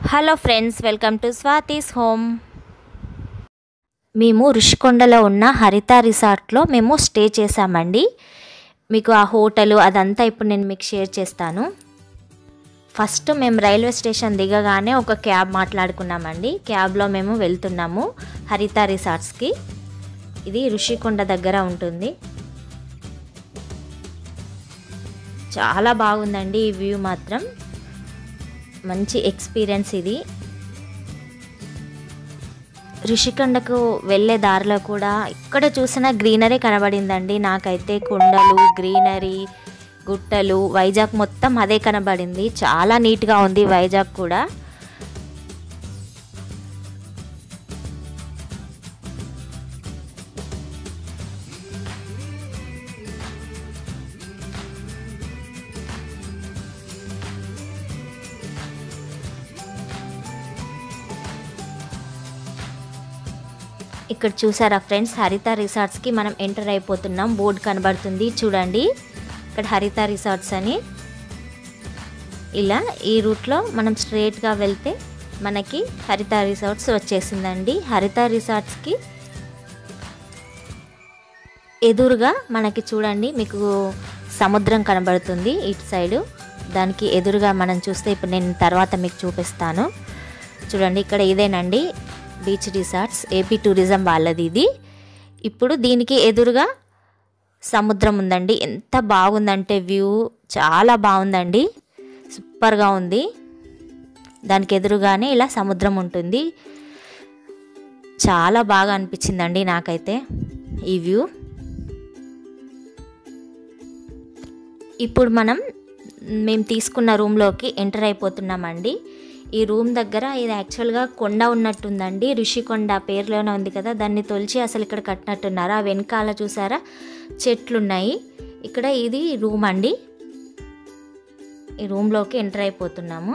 hello friends welcome to Swathi's home మేము ఋషికొండలో ఉన్న హరిత రిసార్ట్లో మేము స్టే చేసామండి మీకు ఆ హోటలు అదంతా ఇప్పుడు నేను మీకు షేర్ చేస్తాను ఫస్ట్ మేము రైల్వే స్టేషన్ దిగగానే ఒక క్యాబ్ మాట్లాడుకున్నామండి క్యాబ్లో మేము వెళ్తున్నాము హరిత రిసార్ట్స్కి ఇది ఋషికొండ దగ్గర ఉంటుంది చాలా బాగుందండి ఈ వ్యూ మాత్రం మంచి ఎక్స్పీరియన్స్ ఇది ఋషికొండకు వెళ్ళే దారిలో కూడా ఇక్కడ చూసిన గ్రీనరీ కనబడిందండి నాకైతే కొండలు గ్రీనరీ గుట్టలు వైజాగ్ మొత్తం అదే కనబడింది చాలా నీట్గా ఉంది వైజాగ్ కూడా ఇక్కడ చూసారా ఫ్రెండ్స్ హరిత రిసార్ట్స్కి మనం ఎంటర్ అయిపోతున్నాం బోర్డు కనబడుతుంది చూడండి ఇక్కడ హరిత రిసార్ట్స్ అని ఇలా ఈ రూట్లో మనం స్ట్రేట్గా వెళ్తే మనకి హరిత రిసార్ట్స్ వచ్చేసిందండి హరిత రిసార్ట్స్కి ఎదురుగా మనకి చూడండి మీకు సముద్రం కనబడుతుంది ఇటు సైడు దానికి ఎదురుగా మనం చూస్తే ఇప్పుడు నేను తర్వాత మీకు చూపిస్తాను చూడండి ఇక్కడ ఇదేనండి బీచ్ రిసార్ట్స్ ఏపీ టూరిజం వాళ్ళది ఇది ఇప్పుడు దీనికి ఎదురుగా సముద్రం ఉందండి ఎంత బాగుందంటే వ్యూ చాలా బాగుందండి సూపర్గా ఉంది దానికి ఎదురుగానే ఇలా సముద్రం ఉంటుంది చాలా బాగా అనిపించిందండి నాకైతే ఈ వ్యూ ఇప్పుడు మనం మేము తీసుకున్న రూమ్లోకి ఎంటర్ అయిపోతున్నామండి ఈ రూమ్ దగ్గర ఇది యాక్చువల్గా కొండ ఉన్నట్టుందండి ఋషికొండ పేరులోనే ఉంది కదా దాన్ని తొలిచి అసలు ఇక్కడ కట్టినట్టున్నారు ఆ వెనకాల చూసారా చెట్లున్నాయి ఇక్కడ ఇది రూమ్ అండి ఈ రూమ్లోకి ఎంటర్ అయిపోతున్నాము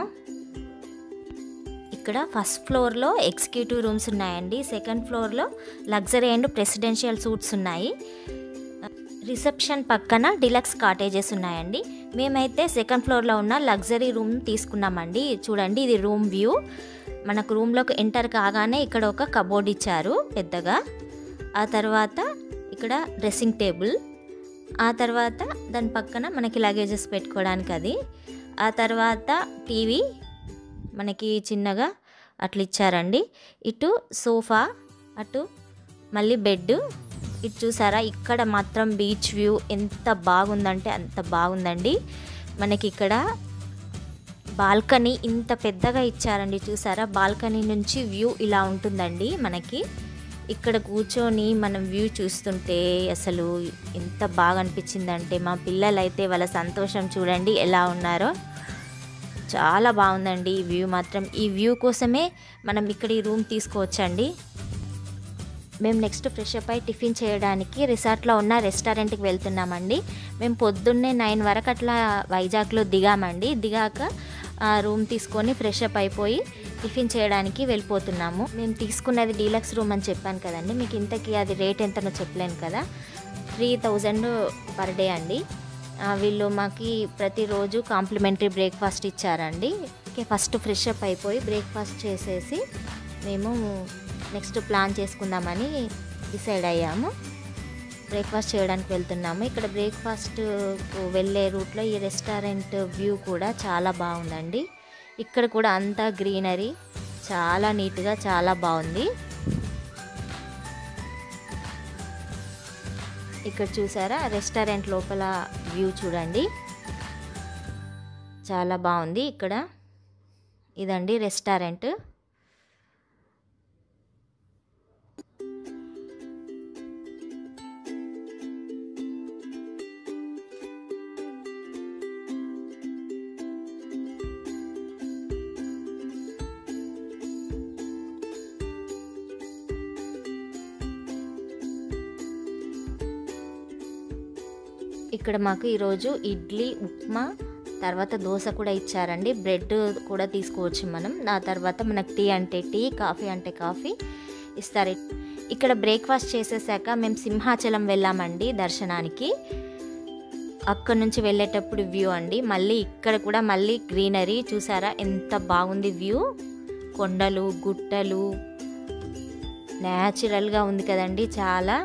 ఇక్కడ ఫస్ట్ ఫ్లోర్లో ఎగ్జిక్యూటివ్ రూమ్స్ ఉన్నాయండి సెకండ్ ఫ్లోర్లో లగ్జరీ అండ్ ప్రెసిడెన్షియల్ సూట్స్ ఉన్నాయి రిసెప్షన్ పక్కన డిలక్స్ కాటేజెస్ ఉన్నాయండి మేమైతే సెకండ్ ఫ్లోర్లో ఉన్న లగ్జరీ రూమ్ తీసుకున్నామండి చూడండి ఇది రూమ్ వ్యూ మనకు రూమ్లోకి ఎంటర్ కాగానే ఇక్కడ ఒక కబోర్డ్ ఇచ్చారు పెద్దగా ఆ తర్వాత ఇక్కడ డ్రెస్సింగ్ టేబుల్ ఆ తర్వాత దాని పక్కన మనకి లగేజెస్ పెట్టుకోవడానికి అది ఆ తర్వాత టీవీ మనకి చిన్నగా అట్లా ఇచ్చారండి ఇటు సోఫా అటు మళ్ళీ బెడ్ ఇటు చూసారా ఇక్కడ మాత్రం బీచ్ వ్యూ ఎంత బాగుందంటే అంత బాగుందండి మనకి ఇక్కడ బాల్కనీ ఇంత పెద్దగా ఇచ్చారండి చూసారా బాల్కనీ నుంచి వ్యూ ఇలా ఉంటుందండి మనకి ఇక్కడ కూర్చొని మనం వ్యూ చూస్తుంటే అసలు ఎంత బాగా అనిపించిందంటే మా పిల్లలైతే వాళ్ళ సంతోషం చూడండి ఎలా ఉన్నారో చాలా బాగుందండి ఈ వ్యూ మాత్రం ఈ వ్యూ కోసమే మనం ఇక్కడ ఈ రూమ్ తీసుకోవచ్చండి మేము నెక్స్ట్ ఫ్రెష్ అప్ అయి టిఫిన్ చేయడానికి రిసార్ట్లో ఉన్న రెస్టారెంట్కి వెళ్తున్నామండి మేము పొద్దున్నే నైన్ వరకు అట్లా వైజాగ్లో దిగామండి దిగాక రూమ్ తీసుకొని ఫ్రెష్ అప్ అయిపోయి టిఫిన్ చేయడానికి వెళ్ళిపోతున్నాము మేము తీసుకున్నది డీలక్స్ రూమ్ అని చెప్పాను కదండి మీకు ఇంతకీ అది రేట్ ఎంతనో చెప్పలేను కదా త్రీ థౌజండ్ పర్ డే అండి వీళ్ళు మాకు ప్రతిరోజు కాంప్లిమెంటరీ బ్రేక్ఫాస్ట్ ఇచ్చారండి ఫస్ట్ ఫ్రెష్ అప్ అయిపోయి బ్రేక్ఫాస్ట్ చేసేసి మేము నెక్స్ట్ ప్లాన్ చేసుకుందామని డిసైడ్ అయ్యాము బ్రేక్ఫాస్ట్ చేయడానికి వెళ్తున్నాము ఇక్కడ బ్రేక్ఫాస్ట్ వెళ్ళే రూట్లో ఈ రెస్టారెంట్ వ్యూ కూడా చాలా బాగుందండి ఇక్కడ కూడా అంతా గ్రీనరీ చాలా నీట్గా చాలా బాగుంది ఇక్కడ చూసారా రెస్టారెంట్ లోపల వ్యూ చూడండి చాలా బాగుంది ఇక్కడ ఇదండి రెస్టారెంట్ ఇక్కడ మాకు ఈరోజు ఇడ్లీ ఉప్మా తర్వాత దోశ కూడా ఇచ్చారండి బ్రెడ్ కూడా తీసుకోవచ్చు మనం ఆ తర్వాత మనకు టీ అంటే టీ కాఫీ అంటే కాఫీ ఇస్తారు ఇక్కడ బ్రేక్ఫాస్ట్ చేసేసాక మేము సింహాచలం వెళ్ళామండి దర్శనానికి అక్కడ నుంచి వెళ్ళేటప్పుడు వ్యూ అండి మళ్ళీ ఇక్కడ కూడా మళ్ళీ గ్రీనరీ చూసారా ఎంత బాగుంది వ్యూ కొండలు గుట్టలు న్యాచురల్గా ఉంది కదండి చాలా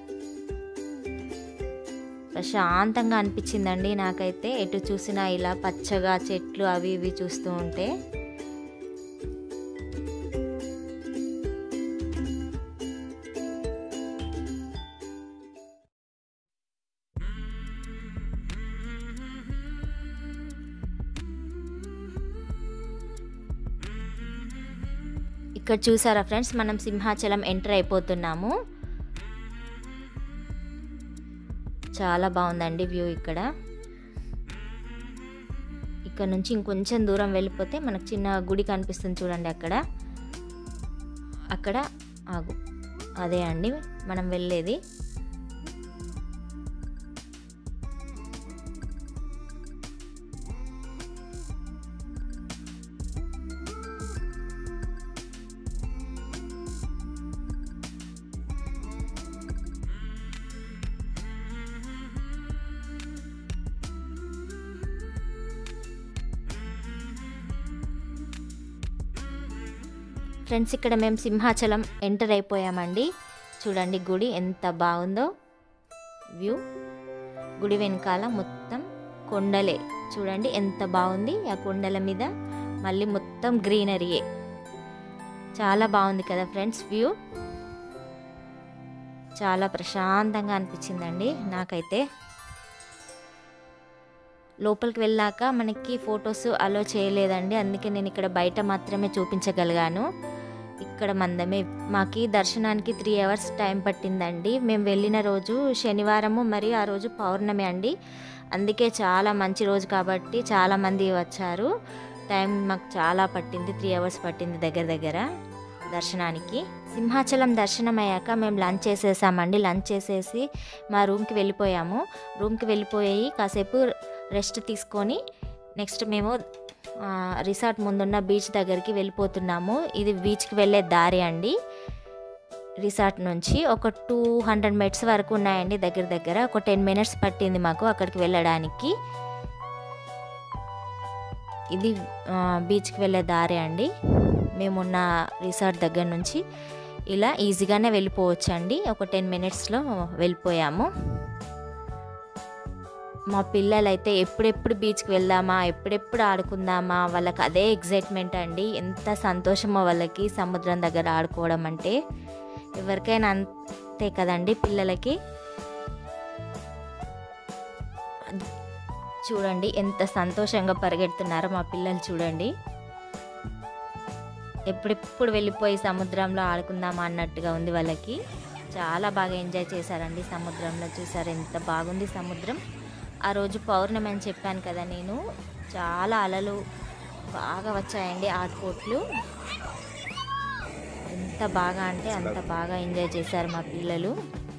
ప్రశాంతంగా అనిపించిందండి నాకైతే ఎటు చూసినా ఇలా పచ్చగా చెట్లు అవి ఇవి చూస్తూ ఉంటే ఇక్కడ చూసారా ఫ్రెండ్స్ మనం సింహాచలం ఎంటర్ అయిపోతున్నాము చాలా బాగుందండి వ్యూ ఇక్కడ ఇక్కడ నుంచి ఇంకొంచెం దూరం వెళ్ళిపోతే మనకు చిన్న గుడి కనిపిస్తుంది చూడండి అక్కడ అక్కడ ఆగు అదే అండి మనం వెళ్ళేది ఫ్రెండ్స్ ఇక్కడ మేము సింహాచలం ఎంటర్ అయిపోయామండి చూడండి గుడి ఎంత బాగుందో వ్యూ గుడి వెనకాల మొత్తం కొండలే చూడండి ఎంత బాగుంది ఆ కొండల మీద మళ్ళీ మొత్తం గ్రీనరీయే చాలా బాగుంది కదా ఫ్రెండ్స్ వ్యూ చాలా ప్రశాంతంగా అనిపించిందండి నాకైతే లోపలికి వెళ్ళాక మనకి ఫొటోస్ అలో చేయలేదండి అందుకే నేను ఇక్కడ బయట మాత్రమే చూపించగలిగాను ఇక్కడ మందమే మాకి దర్శనానికి త్రీ అవర్స్ టైం పట్టిందండి మేము వెళ్ళిన రోజు శనివారము మరియు ఆ రోజు పౌర్ణమి అండి అందుకే చాలా మంచి రోజు కాబట్టి చాలామంది వచ్చారు టైం మాకు చాలా పట్టింది త్రీ అవర్స్ పట్టింది దగ్గర దగ్గర దర్శనానికి సింహాచలం దర్శనం అయ్యాక మేము లంచ్ చేసేసామండి లంచ్ చేసేసి మా రూమ్కి వెళ్ళిపోయాము రూమ్కి వెళ్ళిపోయి కాసేపు రెస్ట్ తీసుకొని నెక్స్ట్ మేము రిసార్ట్ ముందున్న బీచ్ దగ్గరికి వెళ్ళిపోతున్నాము ఇది బీచ్కి వెళ్ళే దారి అండి రిసార్ట్ నుంచి ఒక టూ హండ్రెడ్ మినిట్స్ వరకు ఉన్నాయండి దగ్గర దగ్గర ఒక టెన్ మినిట్స్ పట్టింది మాకు అక్కడికి వెళ్ళడానికి ఇది బీచ్కి వెళ్ళే దారి అండి మేమున్న రిసార్ట్ దగ్గర నుంచి ఇలా ఈజీగానే వెళ్ళిపోవచ్చండి ఒక టెన్ మినిట్స్లో వెళ్ళిపోయాము మా పిల్లలైతే ఎప్పుడెప్పుడు బీచ్కి వెళ్దామా ఎప్పుడెప్పుడు ఆడుకుందామా వాళ్ళకి అదే ఎగ్జైట్మెంట్ అండి ఎంత సంతోషమో వాళ్ళకి సముద్రం దగ్గర ఆడుకోవడం అంటే ఎవరికైనా అంతే కదండి పిల్లలకి చూడండి ఎంత సంతోషంగా పరిగెడుతున్నారో మా పిల్లలు చూడండి ఎప్పుడెప్పుడు వెళ్ళిపోయి సముద్రంలో ఆడుకుందామా అన్నట్టుగా ఉంది వాళ్ళకి చాలా బాగా ఎంజాయ్ చేశారండి సముద్రంలో చూసారు ఎంత బాగుంది సముద్రం ఆ రోజు పౌర్ణమి అని చెప్పాను కదా నేను చాలా అలలు బాగా వచ్చాయండి ఆటుపోట్లు ఎంత బాగా అంటే అంత బాగా ఎంజాయ్ చేశారు మా పిల్లలు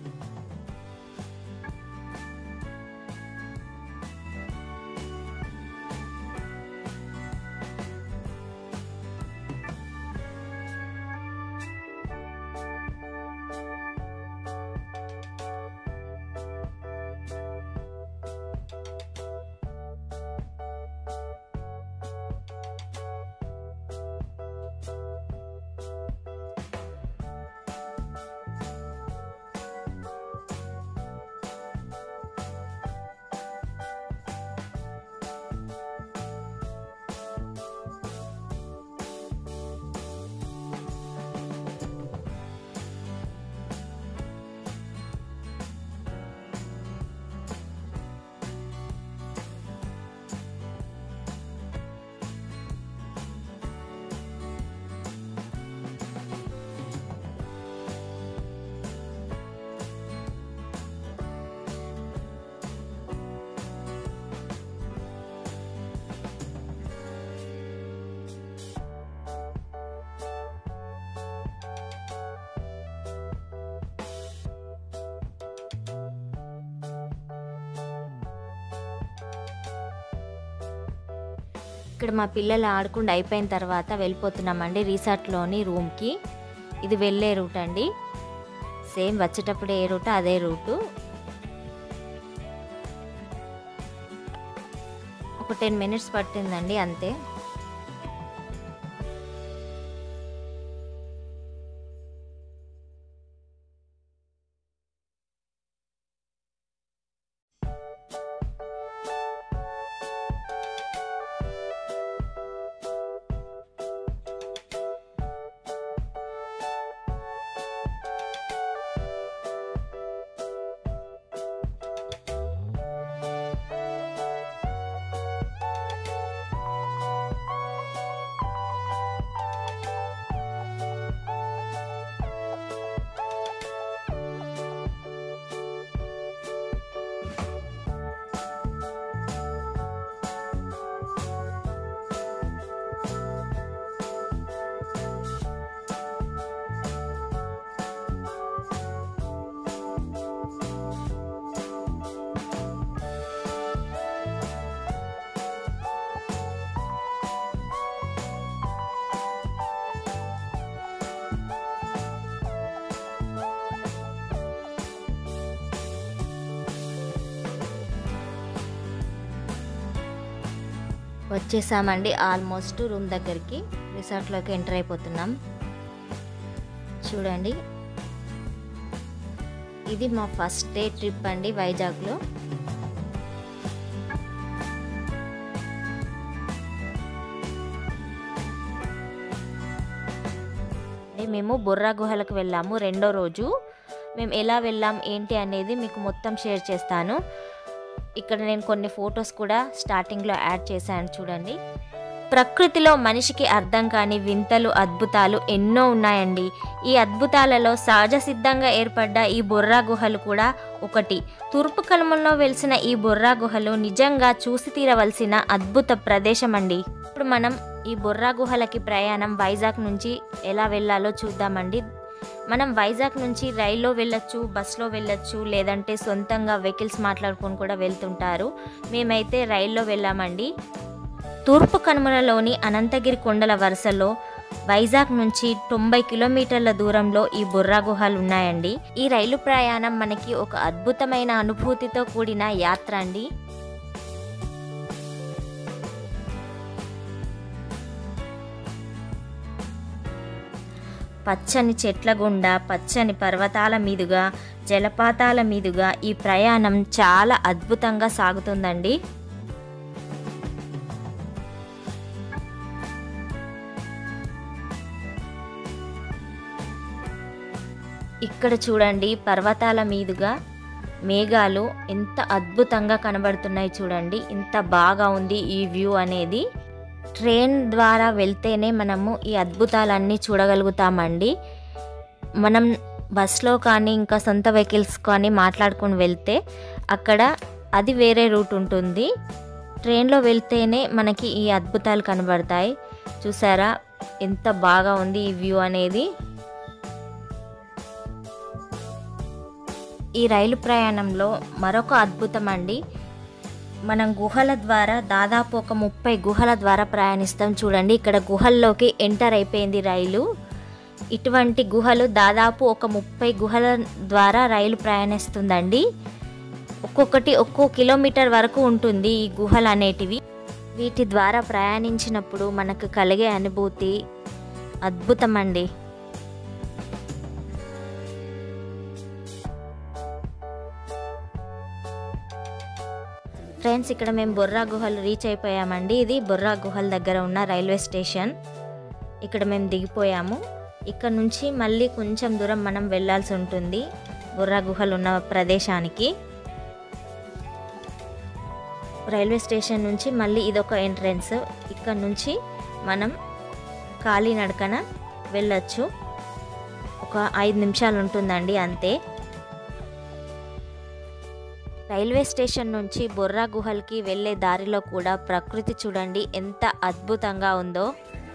ఇక్కడ మా పిల్లలు ఆడుకుండా అయిపోయిన తర్వాత వెళ్ళిపోతున్నామండి రిసార్ట్లోని రూమ్కి ఇది వెళ్ళే రూట్ అండి సేమ్ వచ్చేటప్పుడు ఏ రూట్ అదే రూటు ఒక టెన్ మినిట్స్ పట్టిందండి అంతే వచ్చేసామండి ఆల్మోస్ట్ రూమ్ దగ్గరికి రిసార్ట్లోకి ఎంటర్ అయిపోతున్నాం చూడండి ఇది మా ఫస్ట్ డే ట్రిప్ అండి వైజాగ్లో మేము బొర్రా గుహలకు వెళ్ళాము రెండో రోజు మేము ఎలా వెళ్ళాం ఏంటి అనేది మీకు మొత్తం షేర్ చేస్తాను ఇక్కడ నేను కొన్ని ఫొటోస్ కూడా స్టార్టింగ్లో యాడ్ చేశాను చూడండి ప్రకృతిలో మనిషికి అర్థం కాని వింతలు అద్భుతాలు ఎన్నో ఉన్నాయండి ఈ అద్భుతాలలో సహజ సిద్ధంగా ఏర్పడ్డ ఈ బొర్రా గుహలు కూడా ఒకటి తూర్పు కనుమల్లో వెలిసిన ఈ బొర్రా గుహలు నిజంగా చూసి తీరవలసిన అద్భుత ప్రదేశం అండి ఇప్పుడు మనం ఈ బొర్రా గుహలకి ప్రయాణం వైజాగ్ నుంచి ఎలా వెళ్ళాలో చూద్దామండి మనం వైజాగ్ నుంచి రైల్లో వెళ్ళొచ్చు బస్లో వెళ్ళొచ్చు లేదంటే సొంతంగా వెహికల్స్ మాట్లాడుకొని కూడా వెళ్తుంటారు మేమైతే రైల్లో వెళ్ళామండి తూర్పు కనుమలలోని అనంతగిరి కొండల వరుసలో వైజాగ్ నుంచి తొంభై కిలోమీటర్ల దూరంలో ఈ బుర్రా గుహలు ఉన్నాయండి ఈ రైలు ప్రయాణం మనకి ఒక అద్భుతమైన అనుభూతితో కూడిన యాత్ర అండి పచ్చని చెట్ల గుండా పచ్చని పర్వతాల మీదుగా జలపాతాల మీదుగా ఈ ప్రయాణం చాలా అద్భుతంగా సాగుతుందండి ఇక్కడ చూడండి పర్వతాల మీదుగా మేఘాలు ఎంత అద్భుతంగా కనబడుతున్నాయి చూడండి ఎంత బాగా ఉంది ఈ వ్యూ అనేది ట్రైన్ ద్వారా వెళ్తేనే మనము ఈ అద్భుతాలన్నీ చూడగలుగుతామండి మనం బస్లో కానీ ఇంకా సొంత వెహికల్స్ కానీ మాట్లాడుకొని వెళ్తే అక్కడ అది వేరే రూట్ ఉంటుంది ట్రైన్లో వెళ్తేనే మనకి ఈ అద్భుతాలు కనబడతాయి చూసారా ఎంత బాగా ఉంది ఈ వ్యూ అనేది ఈ రైలు ప్రయాణంలో మరొక అద్భుతం అండి మనం గుహల ద్వారా దాదాపు ఒక ముప్పై గుహల ద్వారా ప్రయాణిస్తాం చూడండి ఇక్కడ గుహల్లోకి ఎంటర్ అయిపోయింది రైలు ఇటువంటి గుహలు దాదాపు ఒక ముప్పై గుహల ద్వారా రైలు ప్రయాణిస్తుందండి ఒక్కొక్కటి ఒక్కో కిలోమీటర్ వరకు ఉంటుంది ఈ గుహలు అనేటివి వీటి ద్వారా ప్రయాణించినప్పుడు మనకు కలిగే అనుభూతి అద్భుతం అండి ఫ్రెండ్స్ ఇక్కడ మేము బొర్రా గుహలు రీచ్ అయిపోయామండి ఇది బొర్రా గుహల దగ్గర ఉన్న రైల్వే స్టేషన్ ఇక్కడ మేము దిగిపోయాము ఇక్కడ నుంచి మళ్ళీ కొంచెం దూరం మనం వెళ్ళాల్సి ఉంటుంది బొర్రా గుహలు ఉన్న ప్రదేశానికి రైల్వే స్టేషన్ నుంచి మళ్ళీ ఇదొక ఎంట్రన్స్ ఇక్కడ నుంచి మనం కాలినడకన వెళ్ళొచ్చు ఒక ఐదు నిమిషాలు ఉంటుందండి అంతే రైల్వే స్టేషన్ నుంచి బొర్రా గుహల్కి వెళ్ళే దారిలో కూడా ప్రకృతి చూడండి ఎంత అద్భుతంగా ఉందో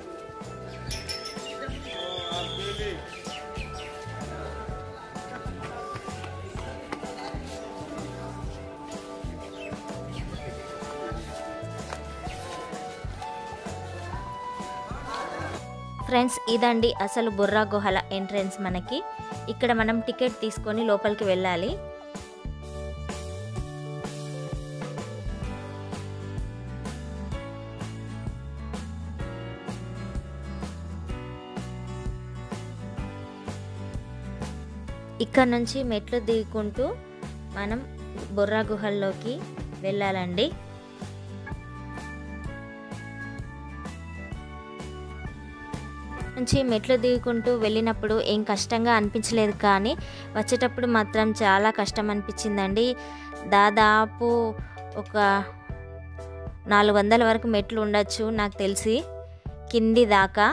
ఫ్రెండ్స్ ఇదండి అసలు బుర్రా గుహల ఎంట్రన్స్ మనకి ఇక్కడ మనం టికెట్ తీసుకొని లోపలికి వెళ్ళాలి ఇక్కడ నుంచి మెట్లు దిగుకుంటూ మనం బొర్రా గుహల్లోకి వెళ్ళాలండి నుంచి మెట్లు దిగుకుంటూ వెళ్ళినప్పుడు ఏం కష్టంగా అనిపించలేదు కానీ వచ్చేటప్పుడు మాత్రం చాలా కష్టం అనిపించిందండి దాదాపు ఒక నాలుగు వందల వరకు మెట్లు ఉండొచ్చు నాకు తెలిసి కింది దాకా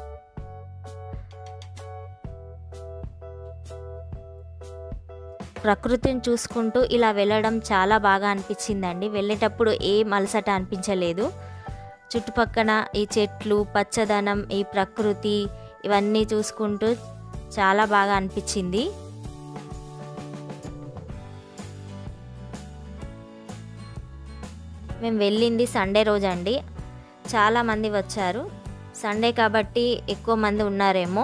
ప్రకృతిని చూసుకుంటూ ఇలా వెళ్ళడం చాలా బాగా అనిపించిందండి వెళ్ళేటప్పుడు ఏం అలసట అనిపించలేదు చుట్టుపక్కన ఈ చెట్లు పచ్చదనం ఈ ప్రకృతి ఇవన్నీ చూసుకుంటూ చాలా బాగా అనిపించింది మేము వెళ్ళింది సండే రోజు అండి చాలామంది వచ్చారు సండే కాబట్టి ఎక్కువ మంది ఉన్నారేమో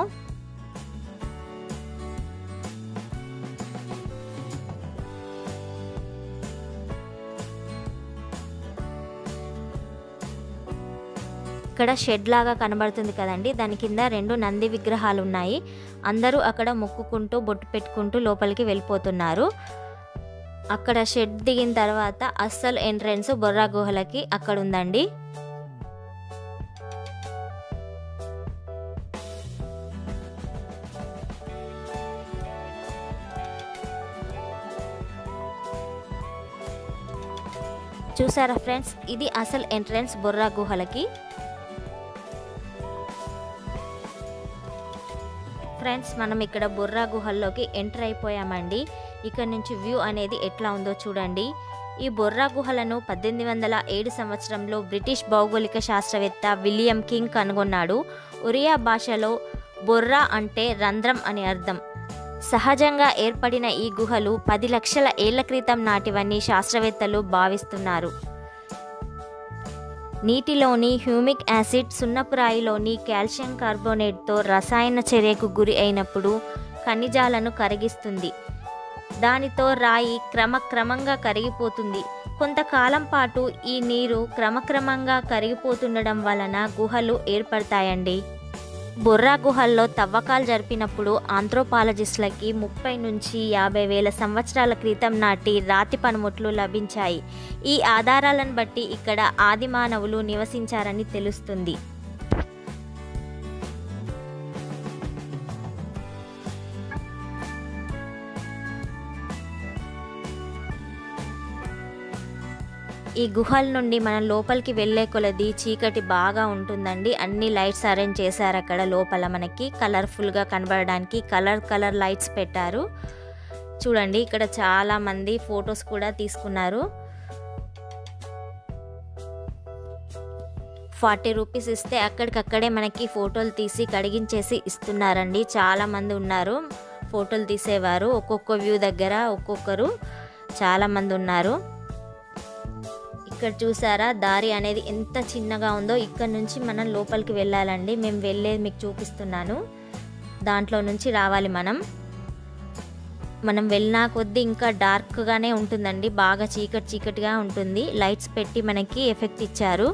ఇక్కడ షెడ్ లాగా కనబడుతుంది కదండి దాని కింద రెండు నంది విగ్రహాలు ఉన్నాయి అందరూ అక్కడ మొక్కుకుంటూ బొట్టు పెట్టుకుంటూ లోపలికి వెళ్ళిపోతున్నారు అక్కడ షెడ్ దిగిన తర్వాత అస్సలు ఎంట్రన్స్ బొర్రా గుహలకి అక్కడ ఉందండి చూసారా ఫ్రెండ్స్ ఇది అసలు ఎంట్రన్స్ బొర్రా గుహలకి ఫ్రెండ్స్ మనం ఇక్కడ బొర్రా గుహల్లోకి ఎంటర్ అయిపోయామండి ఇక్కడ నుంచి వ్యూ అనేది ఎట్లా ఉందో చూడండి ఈ బొర్రా గుహలను పద్దెనిమిది వందల ఏడు సంవత్సరంలో బ్రిటిష్ భౌగోళిక శాస్త్రవేత్త విలియం కింగ్ కనుగొన్నాడు ఒరియా భాషలో బొర్రా అంటే రంధ్రం అని అర్థం సహజంగా ఏర్పడిన ఈ గుహలు పది లక్షల ఏళ్ల క్రితం నాటివని శాస్త్రవేత్తలు భావిస్తున్నారు నీటిలోని హ్యూమిక్ యాసిడ్ సున్నపురాయిలోని కాల్షియం కార్బోనేట్తో రసాయన చర్యకు గురి అయినప్పుడు ఖనిజాలను కరిగిస్తుంది దానితో రాయి క్రమక్రమంగా కరిగిపోతుంది కొంతకాలం పాటు ఈ నీరు క్రమక్రమంగా కరిగిపోతుండడం వలన గుహలు ఏర్పడతాయండి బొర్రా గుహల్లో తవ్వకాలు జరిపినప్పుడు ఆంథ్రోపాలజిస్టులకి ముప్పై నుంచి యాభై వేల సంవత్సరాల క్రితం నాటి రాతి పనిముట్లు లభించాయి ఈ ఆధారాలను బట్టి ఇక్కడ ఆది మానవులు నివసించారని తెలుస్తుంది ఈ గుహల నుండి మనం లోపలికి వెళ్ళే కొలది చీకటి బాగా ఉంటుందండి అన్ని లైట్స్ అరేంజ్ చేశారు అక్కడ లోపల మనకి కలర్ఫుల్గా కనబడడానికి కలర్ కలర్ లైట్స్ పెట్టారు చూడండి ఇక్కడ చాలా మంది ఫొటోస్ కూడా తీసుకున్నారు ఫార్టీ రూపీస్ ఇస్తే అక్కడికక్కడే మనకి ఫోటోలు తీసి కడిగించేసి ఇస్తున్నారండి చాలా మంది ఉన్నారు ఫోటోలు తీసేవారు ఒక్కొక్క వ్యూ దగ్గర ఒక్కొక్కరు చాలా మంది ఉన్నారు ఇక్కడ చూసారా దారి అనేది ఎంత చిన్నగా ఉందో ఇక్కడ నుంచి మనం లోపలికి వెళ్ళాలండి మేము వెళ్ళేది మీకు చూపిస్తున్నాను దాంట్లో నుంచి రావాలి మనం మనం వెళ్ళినా కొద్దీ ఇంకా డార్క్గానే ఉంటుందండి బాగా చీకటి చీకటిగా ఉంటుంది లైట్స్ పెట్టి మనకి ఎఫెక్ట్ ఇచ్చారు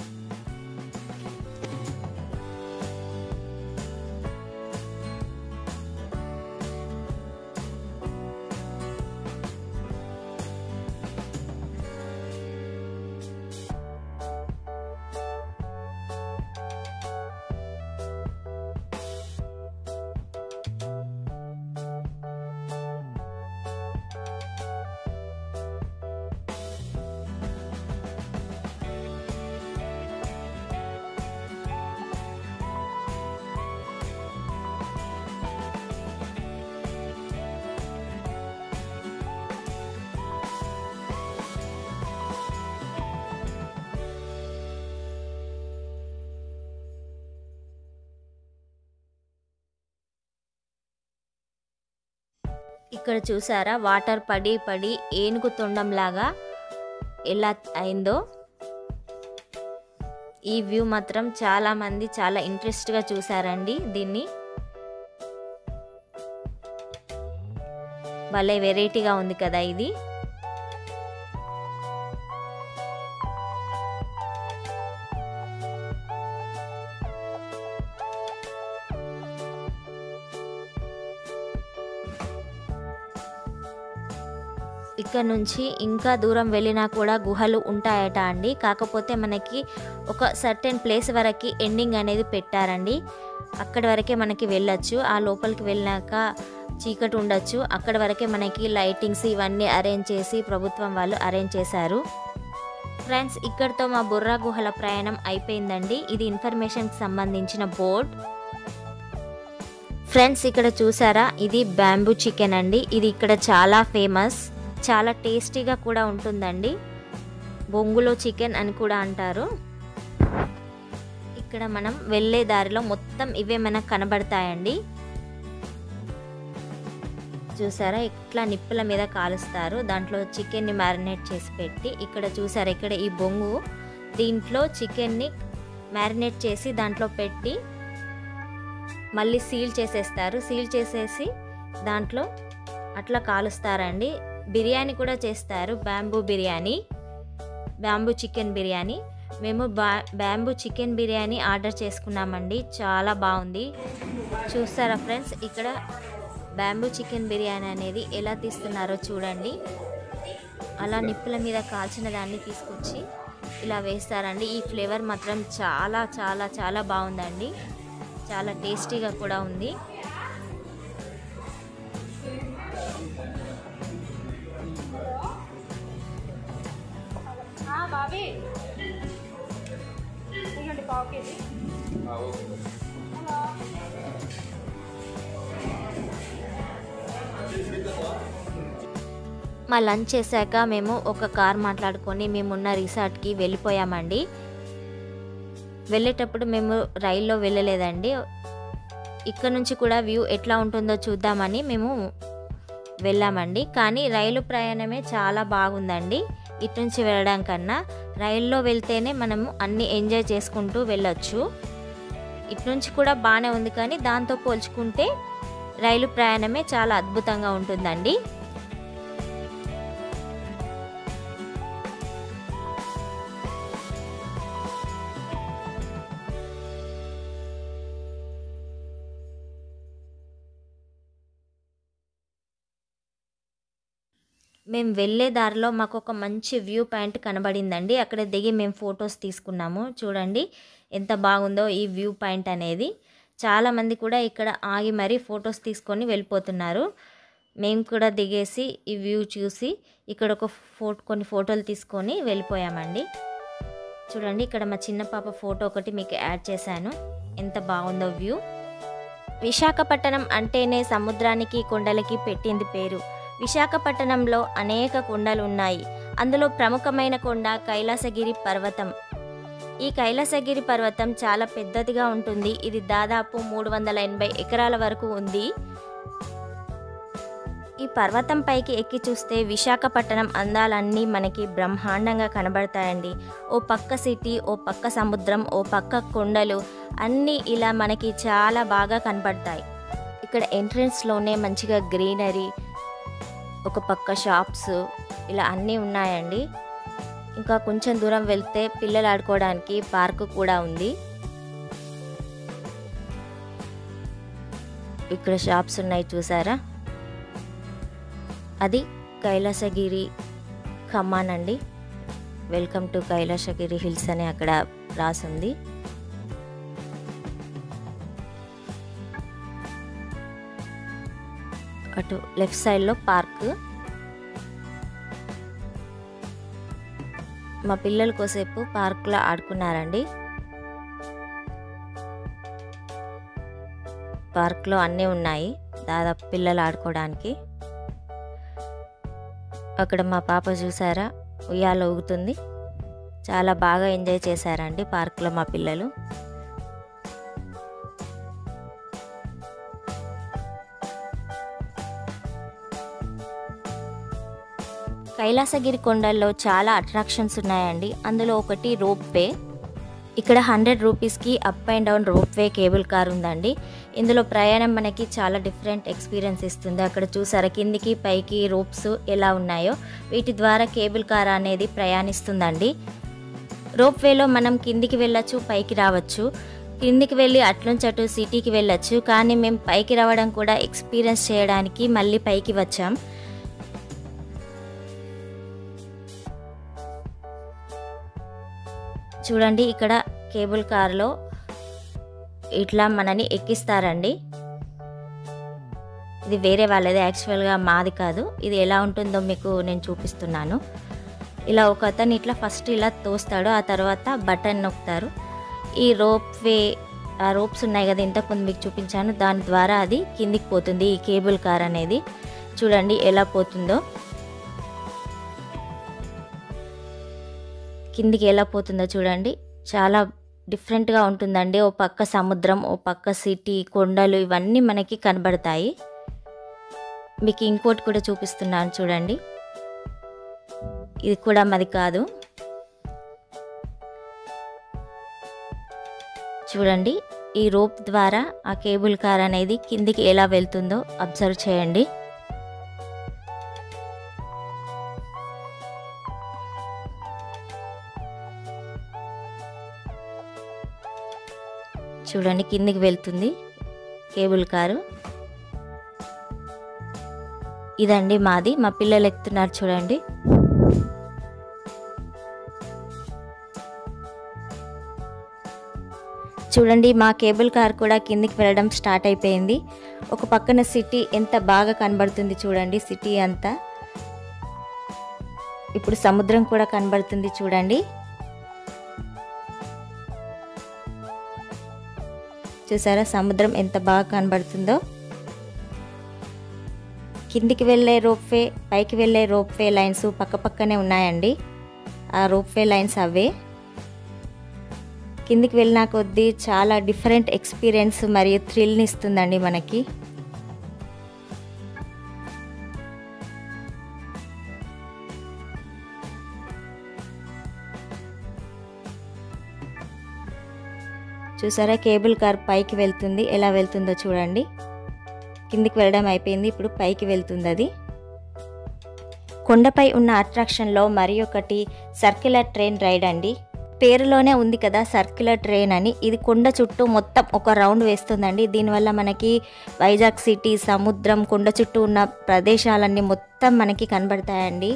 ఇక్కడ చూసారా వాటర్ పడి పడి ఏనుగు తొండంలాగా ఎలా అయిందో ఈ వ్యూ మాత్రం చాలా మంది చాలా ఇంట్రెస్ట్గా చూసారండి దీన్ని భలే వెరైటీగా ఉంది కదా ఇది ఇక్కడ నుంచి ఇంకా దూరం వెళ్ళినా కూడా గుహలు ఉంటాయట అండి కాకపోతే మనకి ఒక సర్టెన్ ప్లేస్ వరకు ఎండింగ్ అనేది పెట్టారండి అక్కడి వరకే మనకి వెళ్ళొచ్చు ఆ లోపలికి వెళ్ళాక చీకటి ఉండొచ్చు అక్కడ వరకే మనకి లైటింగ్స్ ఇవన్నీ అరేంజ్ చేసి ప్రభుత్వం వాళ్ళు అరేంజ్ చేశారు ఫ్రెండ్స్ ఇక్కడితో మా బుర్రా గుహల ప్రయాణం అయిపోయిందండి ఇది ఇన్ఫర్మేషన్కి సంబంధించిన బోర్డ్ ఫ్రెండ్స్ ఇక్కడ చూసారా ఇది బ్యాంబూ చికెన్ అండి ఇది ఇక్కడ చాలా ఫేమస్ చాలా టేస్టీగా కూడా ఉంటుందండి బొంగులో చికెన్ అని కూడా అంటారు ఇక్కడ మనం వెళ్ళే దారిలో మొత్తం ఇవే మనకు కనబడతాయండి చూసారా ఇట్లా నిప్పుల మీద కాలుస్తారు దాంట్లో చికెన్ని మ్యారినేట్ చేసి పెట్టి ఇక్కడ చూసారా ఇక్కడ ఈ బొంగు దీంట్లో చికెన్ని మ్యారినేట్ చేసి దాంట్లో పెట్టి మళ్ళీ సీల్ చేసేస్తారు సీల్ చేసేసి దాంట్లో అట్లా కాలుస్తారండి బిర్యానీ కూడా చేస్తారు bamboo biryani bamboo chicken biryani మేము బా బ్యాంబూ చికెన్ బిర్యానీ ఆర్డర్ చేసుకున్నామండి చాలా బాగుంది చూస్తారా ఫ్రెండ్స్ ఇక్కడ బ్యాంబూ చికెన్ బిర్యానీ అనేది ఎలా తీస్తున్నారో చూడండి అలా నిప్పుల మీద కాల్చిన దాన్ని తీసుకొచ్చి ఇలా వేస్తారండి ఈ ఫ్లేవర్ మాత్రం చాలా చాలా చాలా బాగుందండి చాలా టేస్టీగా కూడా ఉంది బాబీ ఇదిగోండి పావు కేజీ మా లంచ్ చేశాక మేము ఒక కార్ మాట్లాడుకొని మేమున్న రిసార్ట్కి వెళ్ళిపోయామండి వెళ్ళేటప్పుడు మేము రైల్లో వెళ్ళలేదండి ఇక్కడ నుంచి కూడా వ్యూ ఎట్లా ఉంటుందో చూద్దామని మేము వెళ్ళామండి కానీ రైలు ప్రయాణమే చాలా బాగుందండి ఇటు నుంచి వెళ్ళడం కన్నా రైల్లో వెళ్తేనే మనము అన్ని ఎంజాయ్ చేసుకుంటూ వెళ్ళొచ్చు ఇటు నుంచి కూడా బాగానే ఉంది కానీ దాంతో పోల్చుకుంటే రైలు ప్రయాణమే చాలా అద్భుతంగా ఉంటుందండి మేము వెళ్ళే దారిలో మాకు ఒక మంచి వ్యూ పాయింట్ కనబడిందండి అక్కడ దిగి మేము ఫొటోస్ తీసుకున్నాము చూడండి ఎంత బాగుందో ఈ వ్యూ పాయింట్ అనేది చాలామంది కూడా ఇక్కడ ఆగి మరీ ఫొటోస్ తీసుకొని వెళ్ళిపోతున్నారు మేము కూడా దిగేసి ఈ వ్యూ చూసి ఇక్కడ ఒక ఫోటో కొన్ని ఫోటోలు తీసుకొని వెళ్ళిపోయామండి చూడండి ఇక్కడ మా చిన్న పాప ఫోటో ఒకటి మీకు యాడ్ చేశాను ఎంత బాగుందో వ్యూ విశాఖపట్నం అంటేనే సముద్రానికి కొండలకి పెట్టింది పేరు విశాఖపట్నంలో అనేక కొండలు ఉన్నాయి అందులో ప్రముఖమైన కొండ కైలాసగిరి పర్వతం ఈ కైలాసగిరి పర్వతం చాలా పెద్దదిగా ఉంటుంది ఇది దాదాపు మూడు వందల ఎనభై ఎకరాల వరకు ఉంది ఈ పర్వతం పైకి ఎక్కి చూస్తే విశాఖపట్నం అందాలన్నీ మనకి బ్రహ్మాండంగా కనబడతాయండి ఓ పక్క సిటీ ఓ పక్క సముద్రం ఓ పక్క కొండలు అన్నీ ఇలా మనకి చాలా బాగా కనబడతాయి ఇక్కడ ఎంట్రన్స్లోనే మంచిగా గ్రీనరీ ఒక పక్క షాప్స్ ఇలా అన్నీ ఉన్నాయండి ఇంకా కొంచెం దూరం వెళ్తే పిల్లలు ఆడుకోవడానికి పార్కు కూడా ఉంది ఇక్కడ షాప్స్ ఉన్నాయి చూసారా అది కైలాసగిరి ఖమ్మాన్ అండి వెల్కమ్ టు కైలాసగిరి హిల్స్ అని అక్కడ రాసుంది అటు లెఫ్ట్ సైడ్లో పార్క్ మా పిల్లలు కోసేపు పార్క్లో ఆడుకున్నారండి పార్క్లో అన్నీ ఉన్నాయి దాదాపు పిల్లలు ఆడుకోవడానికి అక్కడ మా పాప చూసారా ఉయ్యాల ఊగుతుంది చాలా బాగా ఎంజాయ్ చేశారండి పార్క్లో మా పిల్లలు కైలాసగిరి కొండల్లో చాలా అట్రాక్షన్స్ ఉన్నాయండి అందులో ఒకటి రోప్ వే ఇక్కడ హండ్రెడ్ రూపీస్కి up and down rope way cable car ఉందండి ఇందులో ప్రయాణం మనకి చాలా డిఫరెంట్ ఎక్స్పీరియన్స్ ఇస్తుంది అక్కడ చూసారా కిందికి పైకి రోప్స్ ఎలా ఉన్నాయో వీటి ద్వారా కేబుల్ కార్ అనేది ప్రయాణిస్తుందండి రోప్ వేలో మనం కిందికి వెళ్ళొచ్చు పైకి రావచ్చు కిందికి వెళ్ళి అట్నుంచి అటు సిటీకి వెళ్ళొచ్చు కానీ మేము పైకి రావడం కూడా ఎక్స్పీరియన్స్ చేయడానికి మళ్ళీ పైకి వచ్చాం చూడండి ఇక్కడ కేబుల్ కార్లో ఇట్లా మనని ఎక్కిస్తారండి ఇది వేరే వాళ్ళది యాక్చువల్గా మాది కాదు ఇది ఎలా ఉంటుందో మీకు నేను చూపిస్తున్నాను ఇలా ఒక అతను ఇట్లా ఫస్ట్ ఇలా తోస్తాడు ఆ తర్వాత బటన్ నొక్కుతారు ఈ రోప్ వే ఆ రోప్స్ ఉన్నాయి కదా ఇంతకుముందు మీకు చూపించాను దాని ద్వారా అది కిందికి పోతుంది ఈ కేబుల్ కార్ అనేది చూడండి ఎలా పోతుందో కిందికి ఎలా పోతుందో చూడండి చాలా డిఫరెంట్గా ఉంటుందండి ఓ పక్క సముద్రం ఓ పక్క సిటీ కొండలు ఇవన్నీ మనకి కనబడతాయి మీకు ఇంకోటి కూడా చూపిస్తున్నాను చూడండి ఇది కూడా మాది కాదు చూడండి ఈ రోప్ ద్వారా ఆ కేబుల్ కార్ అనేది కిందికి ఎలా వెళ్తుందో అబ్జర్వ్ చేయండి చూడండి కిందికి వెళ్తుంది కేబుల్ కారు ఇదండి మాది మా పిల్లలు ఎక్కుతున్నారు చూడండి చూడండి మా కేబుల్ కార్ కూడా కిందికి వెళ్ళడం స్టార్ట్ అయిపోయింది ఒక పక్కన సిటీ ఎంత బాగా కనబడుతుంది చూడండి సిటీ అంతా ఇప్పుడు సముద్రం కూడా కనబడుతుంది చూడండి చూసారా సముద్రం ఎంత బాగా కనబడుతుందో కిందికి వెళ్ళే రోప్వే పైకి వెళ్ళే రోప్వే లైన్స్ పక్క పక్కనే ఉన్నాయండి ఆ రోప్వే లైన్స్ అవే కిందికి వెళ్ళిన కొద్దీ చాలా డిఫరెంట్ ఎక్స్పీరియన్స్ మరియు థ్రిల్ని ఇస్తుందండి మనకి చూసారా కేబుల్ కార్ పైకి వెళ్తుంది ఎలా వెళ్తుందో చూడండి కిందికి వెళ్ళడం అయిపోయింది ఇప్పుడు పైకి వెళ్తుంది అది కొండపై ఉన్న అట్రాక్షన్లో మరి ఒకటి సర్క్యులర్ ట్రైన్ రైడ్ అండి పేరులోనే ఉంది కదా సర్క్యులర్ ట్రైన్ అని ఇది కొండ చుట్టూ మొత్తం ఒక రౌండ్ వేస్తుందండి దీనివల్ల మనకి వైజాగ్ సిటీ సముద్రం కొండ చుట్టూ ఉన్న ప్రదేశాలన్నీ మొత్తం మనకి కనబడతాయండి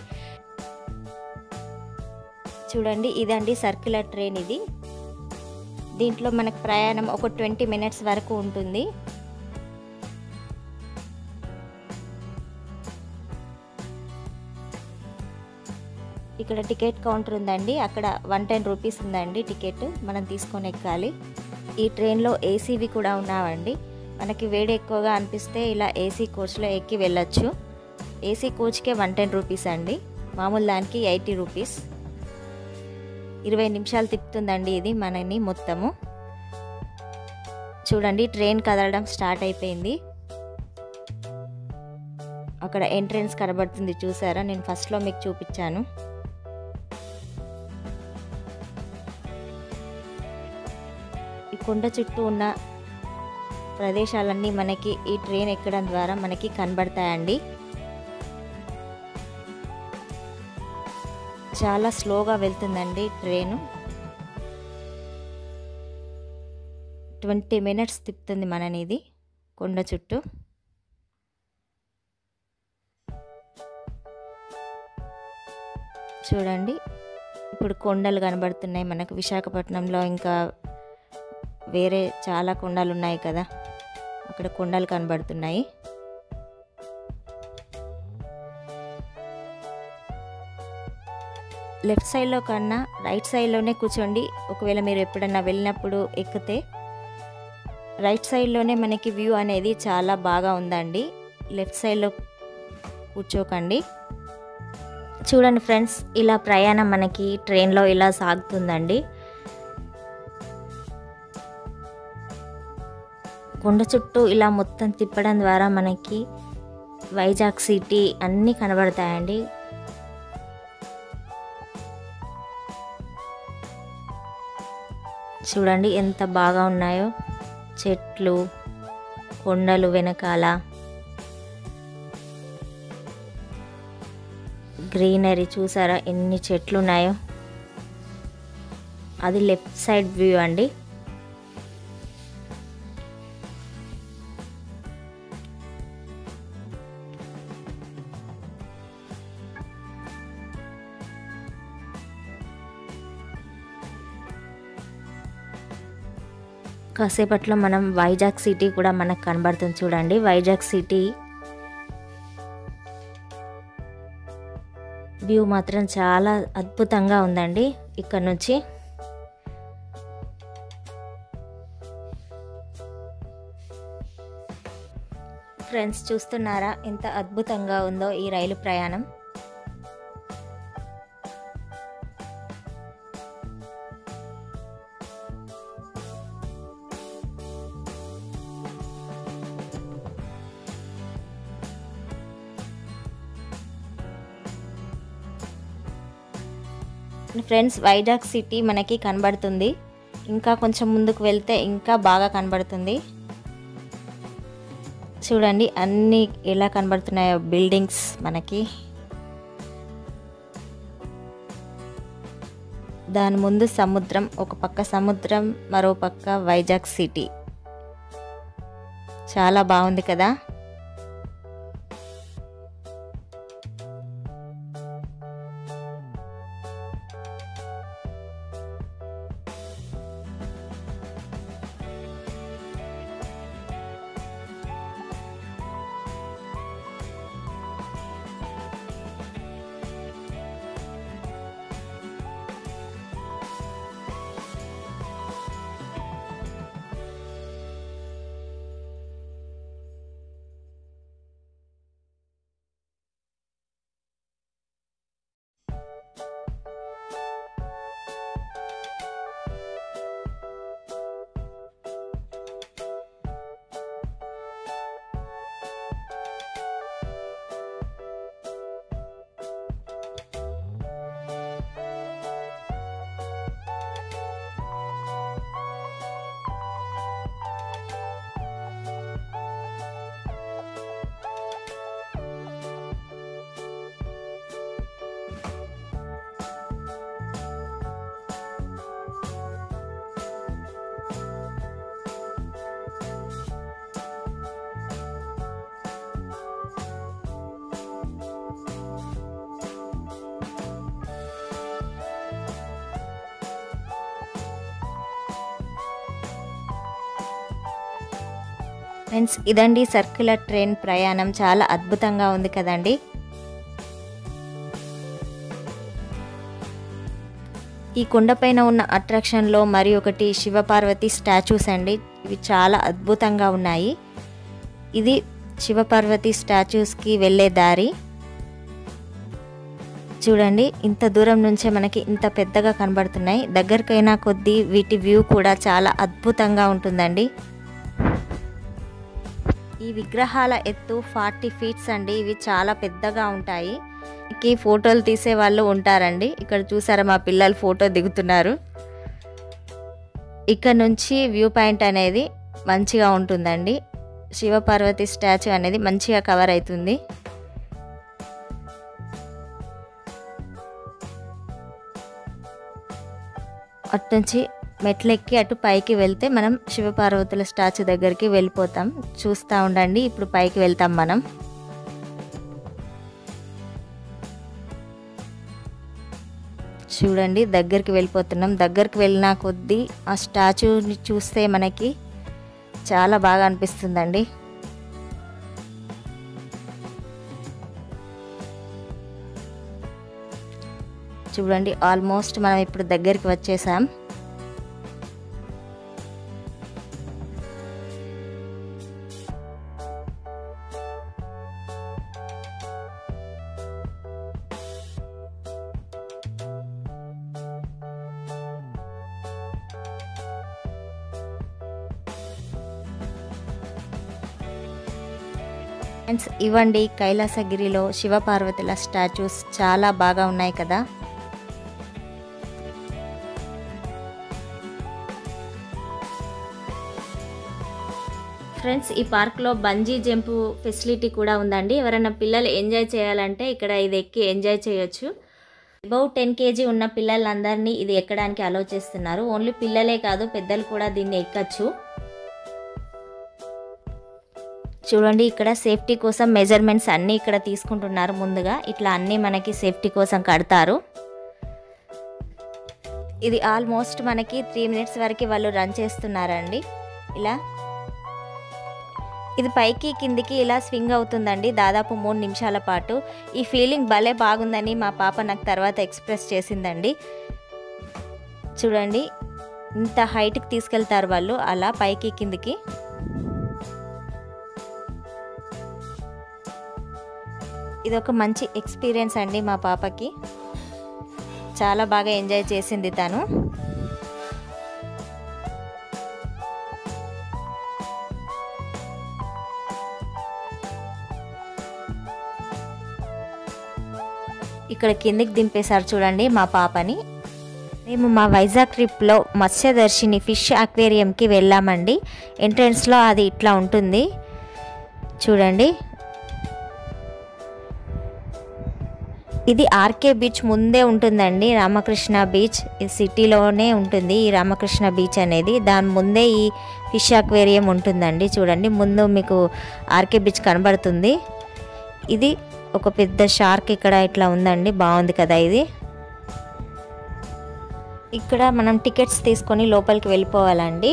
చూడండి ఇదండి సర్క్యులర్ ట్రైన్ ఇది దీంట్లో మనకు ప్రయాణం ఒక ట్వంటీ మినిట్స్ వరకు ఉంటుంది ఇక్కడ టికెట్ కౌంటర్ ఉందండి అక్కడ వన్ టెన్ రూపీస్ ఉందండి టికెట్ మనం తీసుకొని ఎక్కాలి ఈ ట్రైన్లో ఏసీవి కూడా ఉన్నావండి మనకి వేడి ఎక్కువగా అనిపిస్తే ఇలా ఏసీ కోచ్లో ఎక్కి వెళ్ళొచ్చు ఏసీ కోచ్కే వన్ టెన్ రూపీస్ అండి మామూలు దానికి ఎయిటీ రూపీస్ ఇరవై నిమిషాలు తిప్పుతుందండి ఇది మనని మొత్తము చూడండి ట్రైన్ కదలడం స్టార్ట్ అయిపోయింది అక్కడ ఎంట్రన్స్ కనబడుతుంది చూసారా నేను ఫస్ట్లో మీకు చూపించాను ఈ కొండ చుట్టూ ఉన్న ప్రదేశాలన్నీ మనకి ఈ ట్రైన్ ఎక్కడం ద్వారా మనకి కనబడతాయండి చాలా స్లోగా వెళ్తుందండి ట్రైను ట్వంటీ మినిట్స్ తిప్పుతుంది మనని ఇది కొండ చుట్టూ చూడండి ఇప్పుడు కొండలు కనబడుతున్నాయి మనకు విశాఖపట్నంలో ఇంకా వేరే చాలా కొండలు ఉన్నాయి కదా అక్కడ కొండలు కనబడుతున్నాయి లెఫ్ట్ సైడ్లో కన్నా రైట్ సైడ్లోనే కూర్చోండి ఒకవేళ మీరు ఎప్పుడన్నా వెళ్ళినప్పుడు ఎక్కితే రైట్ సైడ్లోనే మనకి వ్యూ అనేది చాలా బాగా ఉందండి లెఫ్ట్ సైడ్లో కూర్చోకండి చూడండి ఫ్రెండ్స్ ఇలా ప్రయాణం మనకి ట్రైన్లో ఇలా సాగుతుందండి కొండ చుట్టూ ఇలా మొత్తం తిప్పడం ద్వారా మనకి వైజాగ్ సిటీ అన్నీ కనబడతాయండి చూడండి ఎంత బాగా ఉన్నాయో చెట్లు కొండలు వెనకాల గ్రీనరీ చూసారా ఎన్ని చెట్లు ఉన్నాయో అది లెఫ్ట్ సైడ్ వ్యూ అండి కాసేపట్లో మనం వైజాగ్ సిటీ కూడా మనకు కనబడుతుంది చూడండి వైజాగ్ సిటీ వ్యూ మాత్రం చాలా అద్భుతంగా ఉందండి ఇక్కడ నుంచి ఫ్రెండ్స్ చూస్తున్నారా ఎంత అద్భుతంగా ఉందో ఈ రైలు ప్రయాణం ఫ్రెండ్స్ వైజాగ్ సిటీ మనకి కనబడుతుంది ఇంకా కొంచెం ముందుకు వెళ్తే ఇంకా బాగా కనబడుతుంది చూడండి అన్నీ ఎలా కనబడుతున్నాయో బిల్డింగ్స్ మనకి దాని ముందు సముద్రం ఒక పక్క సముద్రం మరో పక్క వైజాగ్ సిటీ చాలా బాగుంది కదా ఫ్రెండ్స్ ఇదండి సర్క్యులర్ ట్రైన్ ప్రయాణం చాలా అద్భుతంగా ఉంది కదండి ఈ కొండపైన ఉన్న అట్రాక్షన్లో మరి ఒకటి శివపార్వతి స్టాచ్యూస్ అండి ఇవి చాలా అద్భుతంగా ఉన్నాయి ఇది శివపార్వతి స్టాచ్యూస్కి వెళ్ళే దారి చూడండి ఇంత దూరం నుంచే మనకి ఇంత పెద్దగా కనబడుతున్నాయి దగ్గరకైనా కొద్దీ వీటి వ్యూ కూడా చాలా అద్భుతంగా ఉంటుందండి ఈ విగ్రహాల ఎత్తు ఫార్టీ ఫీట్స్ అండి ఇవి చాలా పెద్దగా ఉంటాయి కి ఫోటోలు తీసే వాళ్ళు ఉంటారండి ఇక్కడ చూసారా మా పిల్లలు ఫోటో దిగుతున్నారు ఇక్కడ నుంచి వ్యూ పాయింట్ అనేది మంచిగా ఉంటుందండి శివపార్వతి స్టాచ్యూ అనేది మంచిగా కవర్ అవుతుంది అటు నుంచి మెట్లెక్కి అటు పైకి వెళ్తే మనం శివపార్వతుల స్టాచ్యూ దగ్గరికి వెళ్ళిపోతాం చూస్తూ ఉండండి ఇప్పుడు పైకి వెళ్తాం మనం చూడండి దగ్గరికి వెళ్ళిపోతున్నాం దగ్గరికి వెళ్ళిన కొద్దీ ఆ స్టాచ్యూని చూస్తే మనకి చాలా బాగా అనిపిస్తుందండి చూడండి ఆల్మోస్ట్ మనం ఇప్పుడు దగ్గరికి వచ్చేసాం ఫ్రెండ్స్ ఇవ్వండి కైలాసగిరిలో శివపార్వతుల స్టాచ్యూస్ చాలా బాగా ఉన్నాయి కదా ఫ్రెండ్స్ ఈ పార్క్లో బంజీ జంప్ ఫెసిలిటీ కూడా ఉందండి ఎవరైనా పిల్లలు ఎంజాయ్ చేయాలంటే ఇక్కడ ఇది ఎక్కి ఎంజాయ్ చేయొచ్చు అబౌవ్ టెన్ కేజీ ఉన్న పిల్లలందరినీ ఇది ఎక్కడానికి అలో చేస్తున్నారు ఓన్లీ పిల్లలే కాదు పెద్దలు కూడా దీన్ని ఎక్కచ్చు చూడండి ఇక్కడ సేఫ్టీ కోసం మెజర్మెంట్స్ అన్నీ ఇక్కడ తీసుకుంటున్నారు ముందుగా ఇట్లా అన్నీ మనకి సేఫ్టీ కోసం కడతారు ఇది ఆల్మోస్ట్ మనకి త్రీ మినిట్స్ వరకు వాళ్ళు రన్ చేస్తున్నారండి ఇలా ఇది పైకి కిందికి ఇలా స్వింగ్ అవుతుందండి దాదాపు మూడు నిమిషాల పాటు ఈ ఫీలింగ్ భలే బాగుందని మా పాప నాకు తర్వాత ఎక్స్ప్రెస్ చేసిందండి చూడండి ఇంత హైట్కి తీసుకెళ్తారు వాళ్ళు అలా పైకి కిందికి ఇది ఒక మంచి ఎక్స్పీరియన్స్ అండి మా పాపకి చాలా బాగా ఎంజాయ్ చేసింది తను ఇక్కడ కిందికి దింపేశారు చూడండి మా పాపని మేము మా వైజాగ్ ట్రిప్లో మత్స్యదర్శిని ఫిష్ అక్వేరియంకి వెళ్ళామండి ఎంట్రన్స్లో అది ఇట్లా ఉంటుంది చూడండి ఇది ఆర్కే బీచ్ ముందే ఉంటుందండి రామకృష్ణ బీచ్ ఈ సిటీలోనే ఉంటుంది ఈ రామకృష్ణ బీచ్ అనేది దాని ముందే ఈ ఫిష్ అక్వేరియం ఉంటుందండి చూడండి ముందు మీకు ఆర్కే బీచ్ కనబడుతుంది ఇది ఒక పెద్ద షార్క్ ఇక్కడ ఇట్లా ఉందండి బాగుంది కదా ఇది ఇక్కడ మనం టికెట్స్ తీసుకొని లోపలికి వెళ్ళిపోవాలండి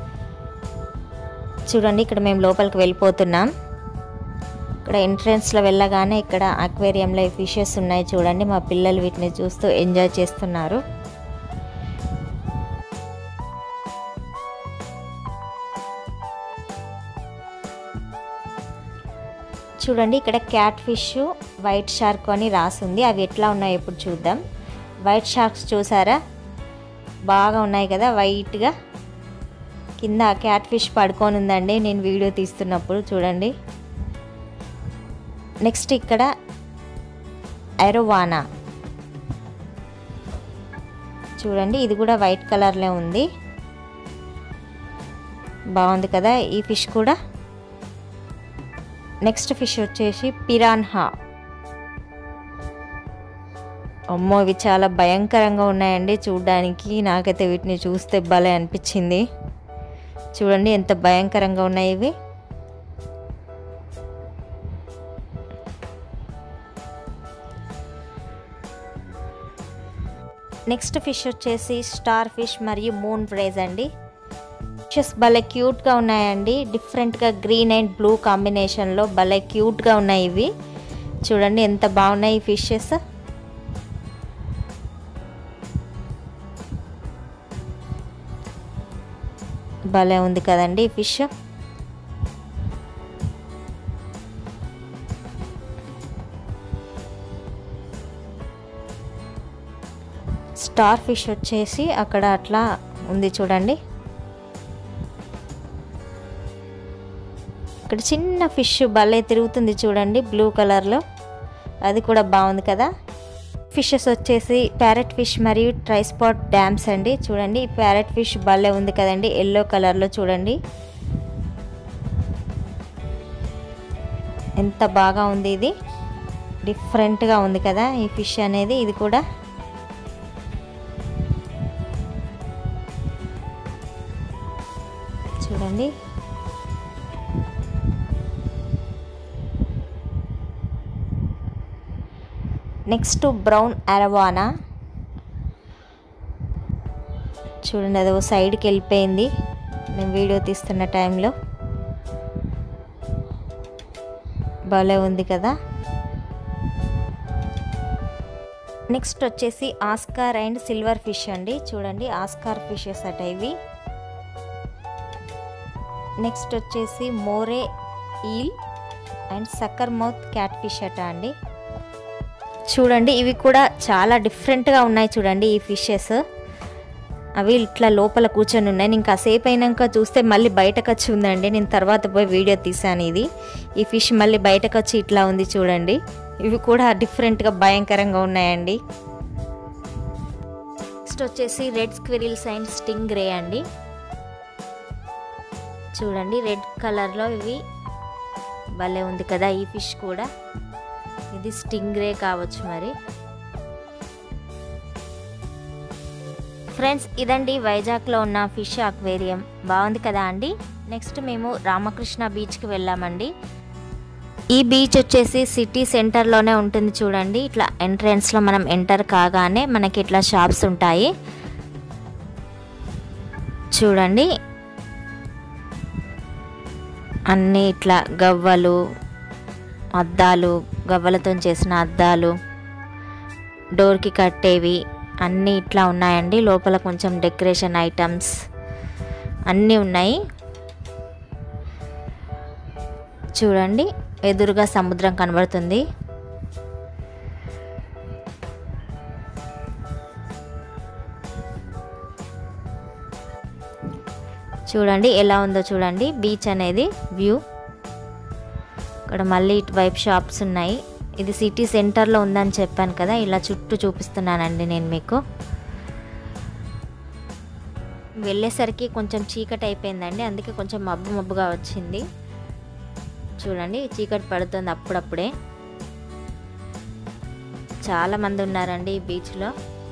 చూడండి ఇక్కడ మేము లోపలికి వెళ్ళిపోతున్నాం ఇక్కడ ఎంట్రన్స్లో వెళ్ళగానే ఇక్కడ అక్వేరియంలో ఫిషెస్ ఉన్నాయి చూడండి మా పిల్లలు వీటిని చూస్తూ ఎంజాయ్ చేస్తున్నారు చూడండి ఇక్కడ క్యాట్ ఫిష్ వైట్ షార్క్ అని రాసింది అవి ఎట్లా ఉన్నాయో ఇప్పుడు చూద్దాం వైట్ షార్క్స్ చూసారా బాగా ఉన్నాయి కదా వైట్గా కింద క్యాట్ ఫిష్ పడుకొని ఉందండి నేను వీడియో తీస్తున్నప్పుడు చూడండి నెక్స్ట్ ఇక్కడ ఐరోవానా చూడండి ఇది కూడా వైట్ కలర్లో ఉంది బాగుంది కదా ఈ ఫిష్ కూడా నెక్స్ట్ ఫిష్ వచ్చేసి పిరాన్హా అమ్మో ఇవి చాలా భయంకరంగా ఉన్నాయండి చూడడానికి నాకైతే వీటిని చూస్తే భలే అనిపించింది చూడండి ఎంత భయంకరంగా ఉన్నాయి ఇవి నెక్స్ట్ ఫిష్ వచ్చేసి స్టార్ ఫిష్ మరియు మూన్ ఫ్రైజ్ అండి ఫిషెస్ భలే క్యూట్గా ఉన్నాయండి డిఫరెంట్గా గ్రీన్ అండ్ బ్లూ కాంబినేషన్లో భలే క్యూట్గా ఉన్నాయి ఇవి చూడండి ఎంత బాగున్నాయి ఈ ఫిషెస్ భలే ఉంది కదండి ఈ ఫిష్ స్టార్ ఫిష్ వచ్చేసి అక్కడ అట్లా ఉంది చూడండి ఇక్కడ చిన్న ఫిష్ భలే తిరుగుతుంది చూడండి బ్లూ కలర్లో అది కూడా బాగుంది కదా ఫిషెస్ వచ్చేసి ప్యారెట్ ఫిష్ మరియు ట్రైస్పాట్ డ్యామ్స్ అండి చూడండి ఈ ప్యారెట్ ఫిష్ భలే ఉంది కదండి ఎల్లో కలర్లో చూడండి ఎంత బాగా ఉంది ఇది డిఫరెంట్గా ఉంది కదా ఈ ఫిష్ అనేది ఇది కూడా చూడండి నెక్స్ట్ బ్రౌన్ అరవానా చూడండి అది ఓ సైడ్కి వెళ్ళిపోయింది నేను వీడియో తీస్తున్న టైంలో భలే ఉంది కదా నెక్స్ట్ వచ్చేసి ఆస్కార్ అండ్ సిల్వర్ ఫిష్ అండి చూడండి ఆస్కార్ ఫిషెస్ అట ఇవి నెక్స్ట్ వచ్చేసి moray eel and sucker mouth cat fish అట అండి చూడండి ఇవి కూడా చాలా డిఫరెంట్గా ఉన్నాయి చూడండి ఈ ఫిషెస్ అవి ఇట్లా లోపల కూర్చొని ఉన్నాయి నేను కాసేపు అయినాక చూస్తే మళ్ళీ బయటకు వచ్చి ఉందండి నేను తర్వాత పోయి వీడియో తీసాను ఇది ఈ ఫిష్ మళ్ళీ బయటకు వచ్చి ఇట్లా ఉంది చూడండి ఇవి కూడా డిఫరెంట్గా భయంకరంగా ఉన్నాయండి నెక్స్ట్ వచ్చేసి red squirrels and stingray అండి చూడండి రెడ్ కలర్లో ఇవి భలే ఉంది కదా ఈ ఫిష్ కూడా ఇది స్టింగ్ రే కావచ్చు మరి ఫ్రెండ్స్ ఇదండి వైజాగ్లో ఉన్న ఫిష్ అక్వేరియం బాగుంది కదా అండి నెక్స్ట్ మేము రామకృష్ణ బీచ్కి వెళ్ళామండి ఈ బీచ్ వచ్చేసి సిటీ సెంటర్లోనే ఉంటుంది చూడండి ఇట్లా ఎంట్రన్స్లో మనం ఎంటర్ కాగానే మనకి ఇట్లా షాప్స్ ఉంటాయి చూడండి అన్నీ ఇట్లా గవ్వలు అద్దాలు గవ్వలతో చేసిన అద్దాలు డోర్కి కట్టేవి అన్నీ ఇట్లా ఉన్నాయండి లోపల కొంచెం డెకరేషన్ ఐటమ్స్ అన్నీ ఉన్నాయి చూడండి ఎదురుగా సముద్రం కనబడుతుంది చూడండి ఎలా ఉందో చూడండి బీచ్ అనేది వ్యూ ఇక్కడ మళ్ళీ ఇటువైపు షాప్స్ ఉన్నాయి ఇది సిటీ సెంటర్లో ఉందని చెప్పాను కదా ఇలా చుట్టూ చూపిస్తున్నానండి నేను మీకు వెళ్ళేసరికి కొంచెం చీకటి అయిపోయిందండి అందుకే కొంచెం మబ్బు మబ్బుగా వచ్చింది చూడండి చీకటి పడుతుంది అప్పుడప్పుడే చాలా మంది ఉన్నారండి ఈ బీచ్లో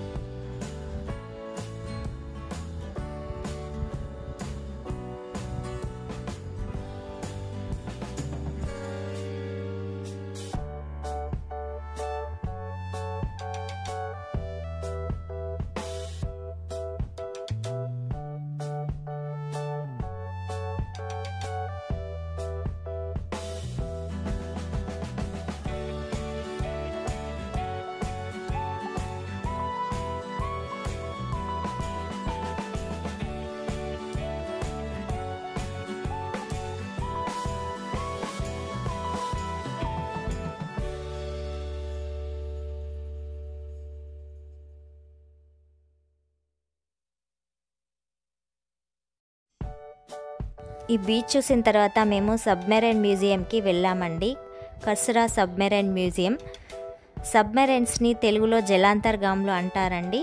ఈ బీచ్ చూసిన తర్వాత మేము సబ్మెరైన్ మ్యూజియంకి వెళ్ళామండి కర్సురా సబ్మెరైన్ మ్యూజియం సబ్మెరైన్స్ని తెలుగులో జలాంతర్గాములు అంటారండి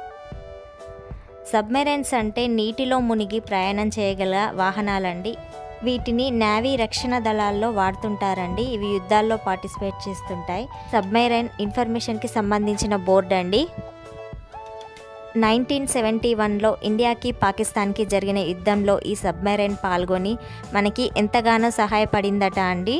సబ్మెరైన్స్ అంటే నీటిలో మునిగి ప్రయాణం చేయగల వాహనాలండి వీటిని నావీ రక్షణ దళాల్లో వాడుతుంటారండి ఇవి యుద్ధాల్లో పార్టిసిపేట్ చేస్తుంటాయి సబ్మెరైన్ ఇన్ఫర్మేషన్కి సంబంధించిన బోర్డు అండి నైన్టీన్ సెవెంటీ వన్లో ఇండియాకి పాకిస్తాన్కి జరిగిన యుద్ధంలో ఈ సబ్మెరైన్ పాల్గొని మనకి ఎంతగానో సహాయపడిందట అండి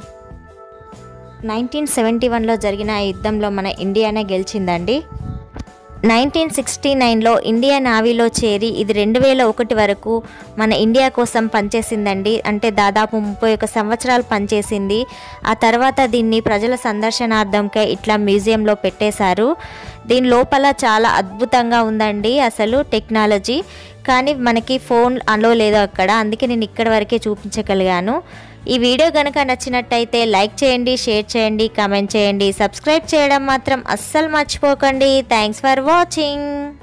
నైన్టీన్ సెవెంటీ వన్లో జరిగిన ఆ యుద్ధంలో మన ఇండియానే గెలిచిందండి నైన్టీన్ సిక్స్టీ నైన్లో ఇండియా నావీలో చేరి ఇది రెండు వేల ఒకటి వరకు మన ఇండియా కోసం పనిచేసిందండి అంటే దాదాపు ముప్పై ఒక సంవత్సరాలు పనిచేసింది ఆ తర్వాత దీన్ని ప్రజల సందర్శనార్థంకై ఇట్లా మ్యూజియంలో పెట్టేశారు దీని లోపల చాలా అద్భుతంగా ఉందండి అసలు టెక్నాలజీ కానీ మనకి ఫోన్ అలో లేదు అక్కడ అందుకే నేను ఇక్కడ వరకే చూపించగలిగాను ఈ వీడియో కనుక నచ్చినట్టయితే లైక్ చేయండి షేర్ చేయండి కామెంట్ చేయండి సబ్స్క్రైబ్ చేయడం మాత్రం అస్సలు మర్చిపోకండి థ్యాంక్స్ ఫర్ వాచింగ్